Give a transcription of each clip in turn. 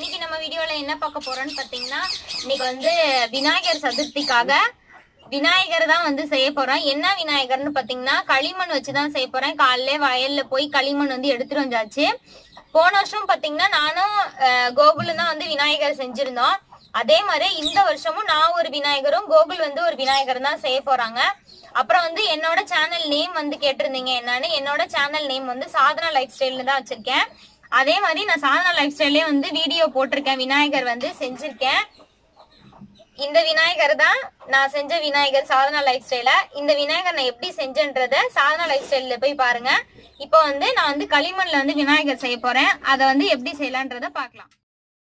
இன்னைக்கு நம்ம வீடியோல என்ன பார்க்க போறோம்னு பாத்தீங்கன்னா இன்னைக்கு வந்து விநாயகர் சதுர்த்திக்காக விநாயகர் தான் வந்து செய்ய போறோம் என்ன விநாயகர்னு பாத்தீங்கன்னா களிமண் வச்சு தான் செய்ய போறேன் காலையில வயல்ல போய் களிமண் வந்து எடுத்துட்டு வந்தாச்சு போன வருஷம் பாத்தீங்கன்னா நானும் அஹ், கோகுலும் தான் வந்து விநாயகர் செஞ்சிருந்தோம் அதே மாதிரி இந்த வருஷமும் நான் ஒரு விநாயகரும் கோகுல் வந்து ஒரு விநாயகர் தான் செய்ய போறாங்க அப்புறம் வந்து என்னோட சேனல் நேம் வந்து கேட்டிருந்தீங்க என்னன்னு என்னோட சேனல் நேம் வந்து சாதனா லைஃப் ஸ்டைல்னு தான் வச்சிருக்கேன் அதே மாதிரி நான் சாதனா லைஃப் ஸ்டைல்லே வந்து வீடியோ போட்டிருக்கேன் விநாயகர் வந்து செஞ்சிருக்கேன் இந்த விநாயகர் தான் நான் செஞ்ச விநாயகர் சாதனா லைஃப் ஸ்டைல இந்த விநாயகர் நான் எப்படி செஞ்சேன்றத சாதனா லைஃப் ஸ்டைல்ல போய் பாருங்க இப்போ வந்து நான் வந்து களிமண்ல வந்து விநாயகர் செய்ய போறேன் அதை வந்து எப்படி செய்யலான்றத பார்க்கலாம்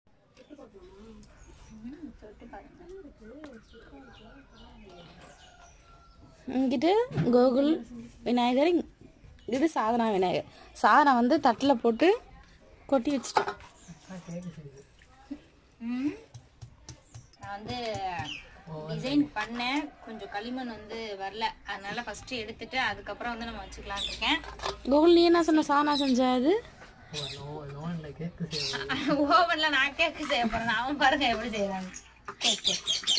இங்கிட்டு கோகுல் விநாயகர் இங்க- இது சாதனா விநாயகர் சாதனா வந்து தட்டில் போட்டு கொட்டி வச்சுட்டேன் நான் வந்து டிசைன் பண்ணேன் கொஞ்சம் களிமண் வந்து வரல அதனால ஃபர்ஸ்ட் எடுத்துட்டு அதுக்கப்புறம் வந்து நம்ம வச்சுக்கலாம் இருக்கேன் கோகுல் நீ என்ன சொன்ன சாதனா செஞ்ச அது ஓவன்ல நான் கேக்கு செய்ய போறேன் அவன் பாருங்க எப்படி செய்யறாங்க கேக்கு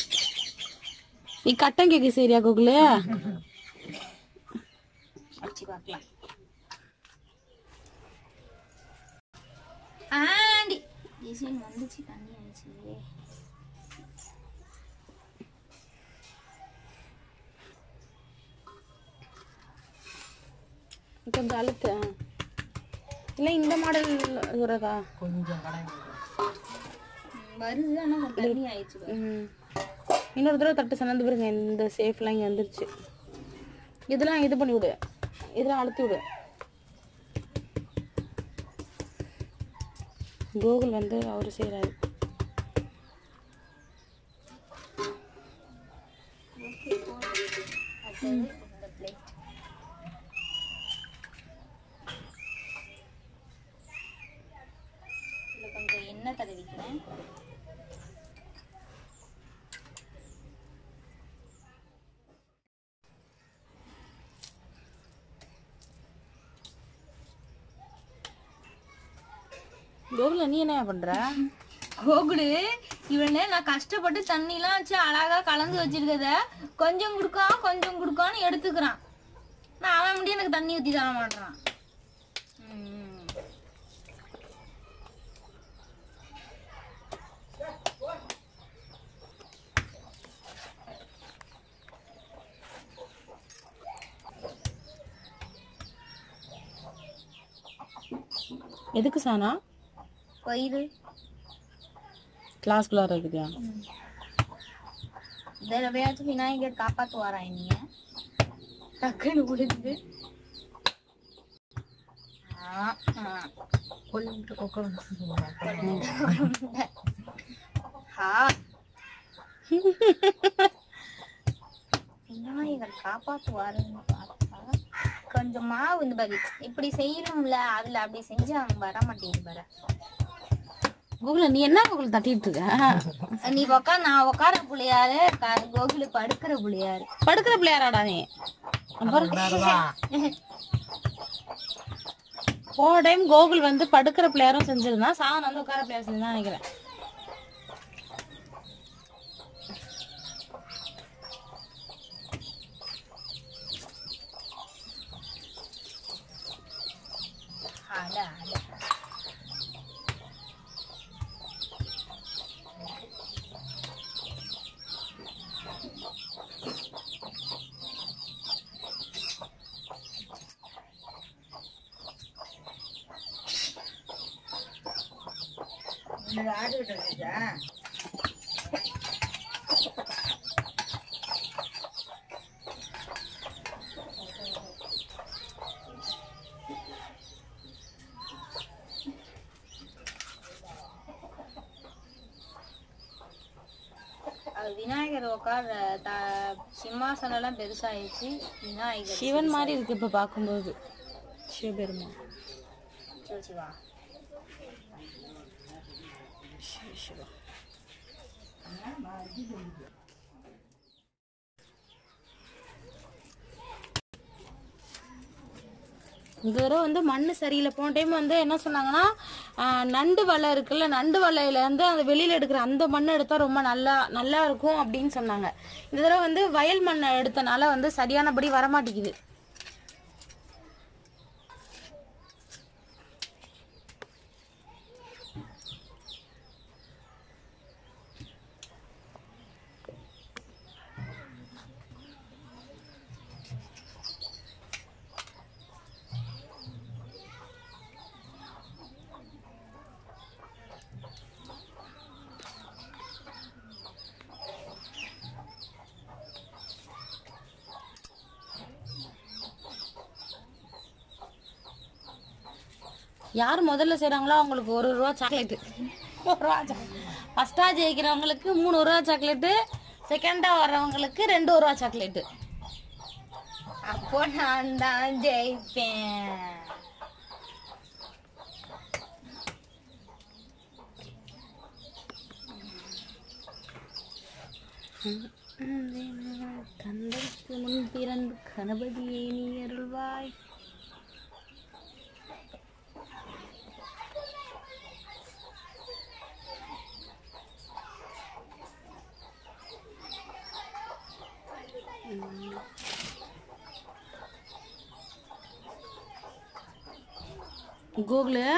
நீ கட்டன் கேக்கு சரியா கோகுல் வச்சு பார்க்கலாம் ஆண்டி டிசைன் வந்துச்சு தண்ணி ஆயிடுச்சு கொஞ்சம் அழுத்து இல்லை இந்த மாடல் வருதா ம், வருது ஆனா கொஞ்சம் தண்ணி ஆயிடுச்சு பாரு. ம். இன்னொரு தடவை தட்டு சனந்து பாருங்க இந்த சேஃப்லாம் இங்கே வந்துருச்சு இதெல்லாம் இது பண்ணி விடு இதெல்லாம் அழுத்தி விடு கோகுல் வந்து அவர் செய்கிறாரு அடுத்தது இந்த பிளேட் இதில் கொஞ்சம் எண்ணெய் தடவிக்கிறேன் கோகுல நீ என்ன பண்ற கோகுடு இவனே நான் கஷ்டப்பட்டு தண்ணிலாம் வச்சு அழகா கலந்து வச்சிருக்கத கொஞ்சம் கொடுக்கான் கொஞ்சம் கொடுக்கான்னு எடுத்துக்கிறான் நான் அவன் முடியும் எனக்கு தண்ணி ஊத்தி தர மாட்டான் எதுக்கு சானா கொயிறு கிளாஸ்குள்ளார இருக்குதா தடவையாச்சும் விநாயகர் காப்பாத்துவாரா நீங்க டக்குன்னு விழுந்து ஆ, ஆ. ஆ. விநாயகர் காப்பாத்துவாருன்னு பார்த்தா கொஞ்சம் மாவு இந்த பாரு இப்படி செய்யணும்ல அதுல அப்படி செஞ்சு அவன் வர மாட்டேங்குது பாரு கோகுல நீ என்ன கோகுல் தட்டிட்டு இருக்க நீ உக்கா நான் உட்கார புள்ளையாரு க- கோகுலு படுக்கிற புள்ளையாரு படுக்கிற பிள்ளையாராடா நீ போன டைம் கோகுல் வந்து படுக்கிற பிள்ளையாரும் செஞ்சிருந்தான் சாதனை வந்து உட்கார பிள்ளையார் செஞ்சுதான் நினைக்கிறேன் அட அட அது விநாயகர் உட்கார த சிம்மாசனம் எல்லாம் பெருசாயிடுச்சு விநாயகர் சிவன் மாதிரி இருக்கு இப்ப பார்க்கும்போது சிவபெருமான் சிவ சிவா இந்த தடவை வந்து மண்ணு சரியில்லை போன டைம் வந்து என்ன சொன்னாங்கன்னா ஆஹ், நண்டு வலை இருக்குல்ல நண்டு வலையில இருந்து அந்த வெளியில எடுக்கிற அந்த மண்ணை எடுத்தா ரொம்ப நல்லா நல்லா இருக்கும் அப்படின்னு சொன்னாங்க இந்த தடவை வந்து வயல் மண்ணை எடுத்தனால வந்து சரியானபடி வரமாட்டேங்குது யார் முதல்ல செய்றாங்களோ அவங்களுக்கு ஒரு ரூபா சாக்லேட்டு ஒரு ரூபா ஃபர்ஸ்டா ஜெயிக்கிறவங்களுக்கு மூணு ரூபா சாக்லேட்டு செகண்டா வர்றவங்களுக்கு ரெண்டு ரூபா சாக்லேட்டு அப்போ நான் தான் ஜெயிப்பேன் தந்தைக்கு முன் பிறந்து கணபதியை நீ அருள்வாய் கோகுலு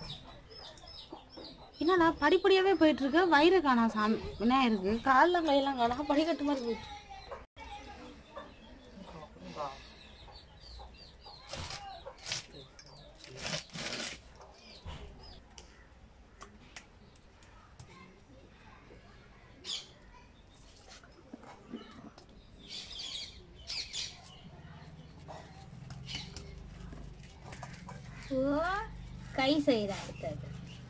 என்னடா படிப்படியாவே போயிட்டு இருக்க வயிறு காணா சாமி விநாயகருக்கு காலில் கையெல்லாம் காணா படிக்கட்டு மாதிரி போயிட்டு ஓ கை செய்யறேன் அடுத்தது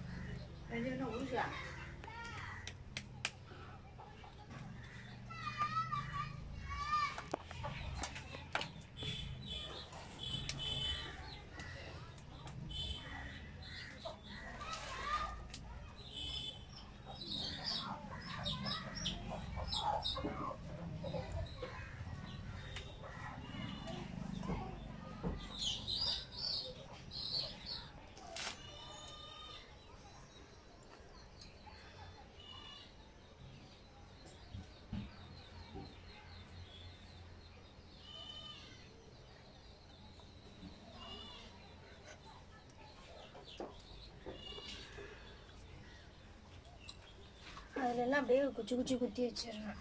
அதுல எல்லாம் அப்படியே குச்சி குச்சி குத்தி வச்சிடுறேன்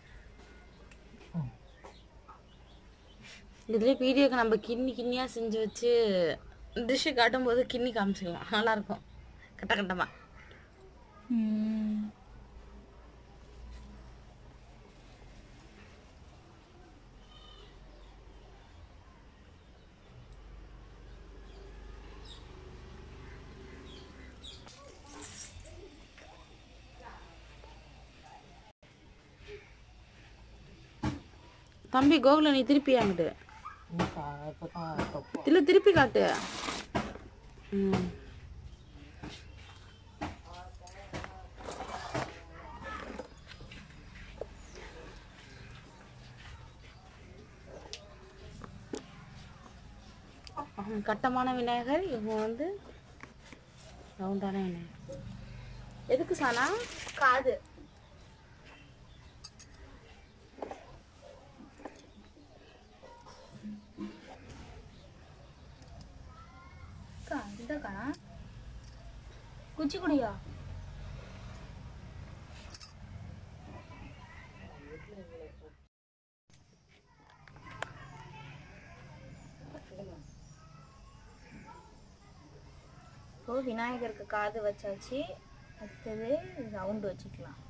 இதுலேயே வீடியோக்கு நம்ம கிண்ணி கிண்ணியா செஞ்சு வச்சு டிஷ்ஷு காட்டும்போது கிண்ணி காமிச்சிக்கலாம் நல்லா இருக்கும் கட்ட கட்டமா தம்பி கோகுல நீ திருப்பி அங்கிட்டு இல்ல திருப்பி காட்டு ம். அவன் கட்டமான விநாயகர் இவங்க வந்து ரவுண்டான விநாயகர் எதுக்கு சானா காது அக்கா, இதாக்கா? குச்சி குடியா இப்போ விநாயகருக்கு காது வச்சாச்சு அடுத்தது ரவுண்டு வச்சுக்கலாம்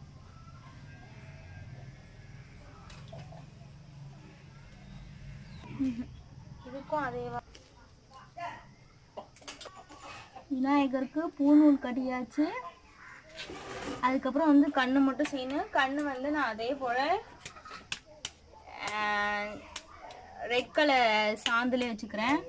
இதுக்கும் அதேவா விநாயகருக்கு பூநூல் கட்டியாச்சு அதுக்கப்புறம் வந்து கண்ணு மட்டும் செய்யணும் கண்ணு வந்து நான் அதே போல் ரெட் கலர் சாந்துலே வச்சுக்கிறேன்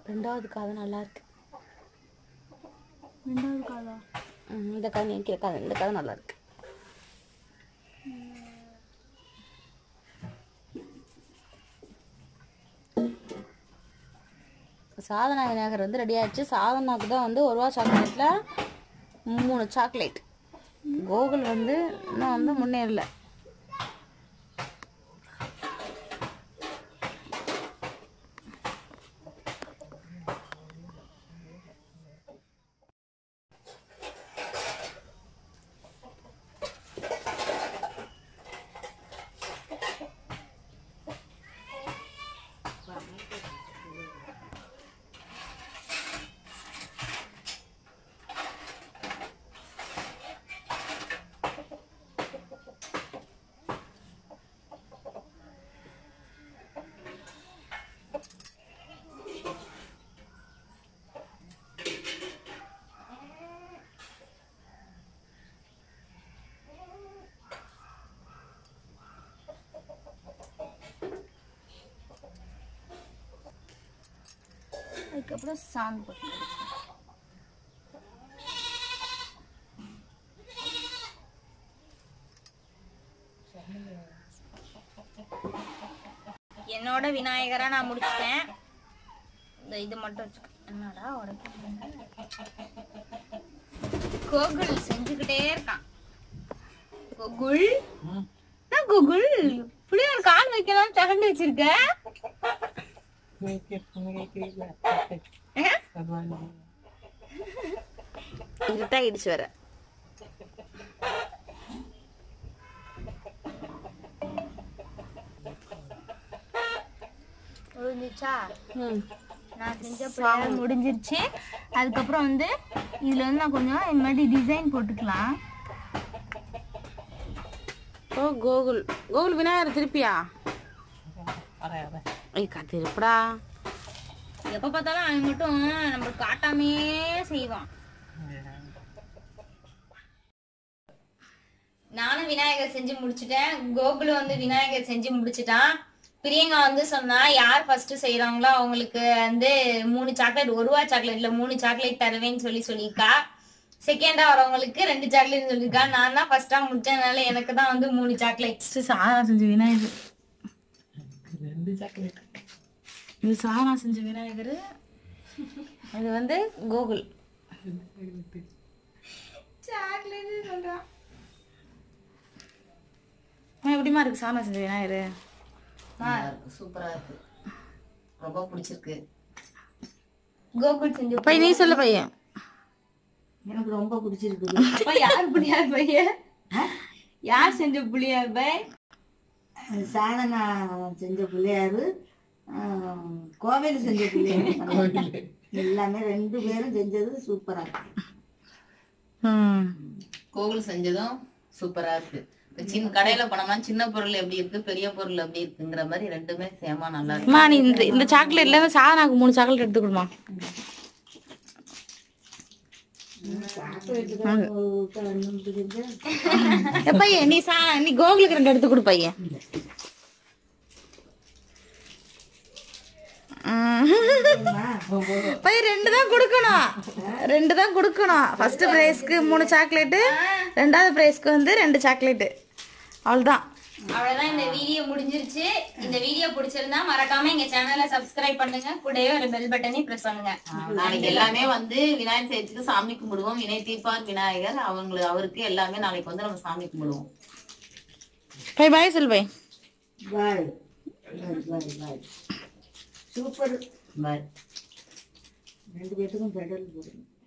ரெண்டாவது காது நல்லா இருக்கு ரெண்டாவது காதா ம், இந்த காது நிற்கிற காது இந்த காது நல்லா இருக்கு சாதனா விநாயகர் வந்து ரெடி ஆயிடுச்சு சாதனாக்கு தான் வந்து ஒரு ரூபா சாக்லேட்டில் மூணு சாக்லேட் கோகுல் வந்து இன்னும் வந்து முன்னேறல அதுக்கப்புறம் சாந்து போட்டு என்னோட விநாயகரா நான் முடிச்சிட்டேன் இந்த இது மட்டும் வச்சுக்க என்னடா உடைக்க கோகுல் செஞ்சுக்கிட்டே இருக்கான் கோகுல் என்ன கோகுல் புளியார் கால் வைக்கலாம் சகண்டு வச்சிருக்க ஆ? இருட்டாயிடுச்சு வேற முடிஞ்சிச்சா ம் நான் செஞ்ச பிளான் முடிஞ்சிருச்சு அதுக்கப்புறம் வந்து இதுல வந்து நான் கொஞ்சம் இந்த மாதிரி டிசைன் போட்டுக்கலாம் ஓ கோகுல் கோகுல் விநாயகர் திருப்பியா ஐக்கா திருப்படா எப்ப பார்த்தாலும் அவன் மட்டும் நம்ம காட்டாமே செய்வான் நானும் விநாயகர் செஞ்சு முடிச்சிட்டேன் கோகுல் வந்து விநாயகர் செஞ்சு முடிச்சிட்டான் பிரியங்கா வந்து சொன்னா யார் ஃபர்ஸ்ட் செய்யறாங்களோ அவங்களுக்கு வந்து மூணு சாக்லேட் ஒரு ரூபா சாக்லேட்ல மூணு சாக்லேட் தருவேன்னு சொல்லி சொல்லியிருக்கா செகண்டா வரவங்களுக்கு ரெண்டு சாக்லேட் சொல்லியிருக்கா நான் தான் ஃபர்ஸ்டா முடிச்சதுனால எனக்கு தான் வந்து மூணு சாக்லேட் சாதனா செஞ்ச விநாயகர் இது சாதனா செஞ்ச விநாயகர் இது வந்து கோகுல் சாக்லேட் சொல்றான் அம்மா, எப்படிம்மா இருக்கு சாதனா செஞ்ச விநாயகர் சூப்பரா இருக்கு ரொம்ப பிடிச்சிருக்கு கோகுல் செஞ்சு பையன் நீ சொல்ல பையன் எனக்கு ரொம்ப பிடிச்சிருக்குது அப்பா யார் புளியார் பையன் யார் செஞ்ச புளியார் பை சாதனா செஞ்ச பிள்ளையாரு கோவில் செஞ்ச பிள்ளையாரு எல்லாமே ரெண்டு பேரும் செஞ்சது சூப்பரா இருக்கு ம் கோவில் செஞ்சதும் சூப்பரா இருக்கு இப்ப சின்ன கடையில போனோம்னா சின்ன பொருள் எப்படி இருக்கு பெரிய பொருள் எப்படி இருக்குங்கிற மாதிரி ரெண்டுமே சேமா நல்லா இருக்கு அம்மா நீ இந்த இந்த சாக்லேட்ல இருந்து சாதனாக்கு மூணு சாக்லேட் எடுத்து கொடுமா ஏ பையன் நீ சா நீ கோகுலுக்கு ரெண்டு எடுத்து கொடு பையன் ம். பையன் ரெண்டு தான் கொடுக்கணும் ரெண்டு தான் கொடுக்கணும் ஃபர்ஸ்ட் பிரைஸ்க்கு மூணு சாக்லேட்டு ரெண்டாவது பிரைஸ்க்கு வந்து ரெண்டு சாக்லேட்டு அவ்வளோதான் அவ்வளவுதான் இந்த வீடியோ முடிஞ்சிருச்சு இந்த வீடியோ பிடிச்சிருந்தா மறக்காம எங்க சேனலை சப்ஸ்கிரைப் பண்ணுங்க கூடவே ஒரு பெல் பட்டனையும் பிரஸ் பண்ணுங்க நாளைக்கு எல்லாமே வந்து விநாயகர் சதுர்த்திக்கு சாமி கும்பிடுவோம் வினை தீர்ப்பார் விநாயகர் அவங்களுக்கு அவருக்கு எல்லாமே நாளைக்கு வந்து நம்ம சாமி கும்பிடுவோம் பை பாய் சொல் பை பாய் பாய் பாய் சூப்பர் பாய் ரெண்டு பேத்துக்கும் பெடல் போடுங்க